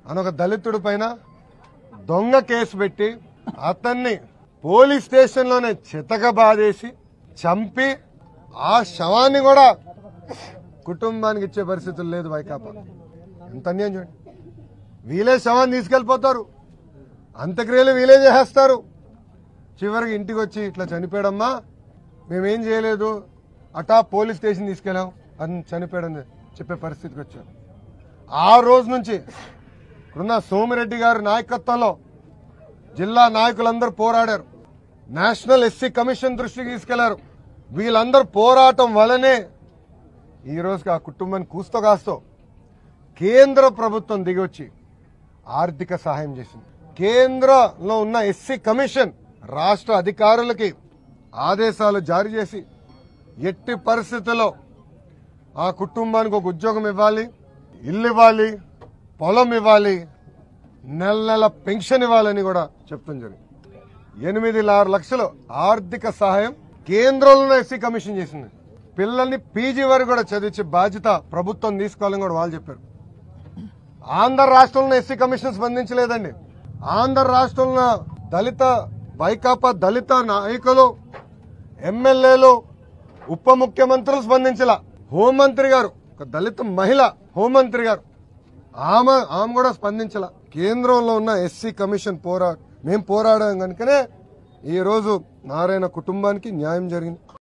అని ఒక దళితుడి పైన దొంగ కేసు పెట్టి అతన్ని పోలీస్ స్టేషన్లోనే చితక బాధేసి చంపి ఆ శవాన్ని కూడా కుటుంబానికి ఇచ్చే పరిస్థితులు లేదు వైకాపా ఎంత అన్యాయం చూడండి వీలే శవాన్ని తీసుకెళ్లిపోతారు అంత్యక్రియలు వీలే చేసేస్తారు చివరికి ఇంటికి వచ్చి ఇట్లా చనిపోయాడమ్మా మేమేం చేయలేదు అటా పోలీస్ స్టేషన్ తీసుకెళ్ళాం అని చనిపోయాడని చెప్పే పరిస్థితికి వచ్చాం ఆ రోజు నుంచి ఇప్పుడున్న సోమిరెడ్డి గారి నాయకత్వంలో జిల్లా నాయకులందరూ పోరాడారు నేషనల్ ఎస్సీ కమిషన్ దృష్టికి తీసుకెళ్లారు వీళ్ళందరూ పోరాటం వలనే ఈ రోజుకి ఆ కుటుంబాన్ని కూస్తో కాస్తో కేంద్ర ప్రభుత్వం దిగొచ్చి ఆర్థిక సహాయం చేసింది కేంద్రంలో ఉన్న ఎస్సీ కమిషన్ రాష్ట్ర అధికారులకి ఆదేశాలు జారీ చేసి ఎట్టి పరిస్థితుల్లో ఆ కుటుంబానికి ఒక ఉద్యోగం ఇవ్వాలి ఇల్లు ఇవ్వాలి పొలం ఇవ్వాలి నెల నెల పెన్షన్ ఇవ్వాలని కూడా చెప్తుంది జరిగింది ఎనిమిది ఆరు లక్షలు ఆర్థిక సహాయం కేంద్రంలో ఎస్సీ కమిషన్ చేసింది పిల్లల్ని పీజీ వరకు కూడా చదివించే బాధ్యత ప్రభుత్వం తీసుకోవాలని కూడా వాళ్ళు చెప్పారు ఆంధ్ర రాష్ట్రంలో ఎస్సీ కమిషన్ స్పందించలేదండి ఆంధ్ర రాష్ట్రంలో దళిత వైకాపా దళిత నాయకులు ఎమ్మెల్యేలు ఉప ముఖ్యమంత్రులు స్పందించాల హోంమంత్రి గారు ఒక దళిత మహిళ హోంమంత్రి గారు ఆమె ఆమె కూడా స్పందించాల కేంద్రంలో ఉన్న ఎస్సీ కమిషన్ పోరా మేము పోరాడాం కనుకనే ఈ రోజు నారాయణ కుటుంబానికి న్యాయం జరిగింది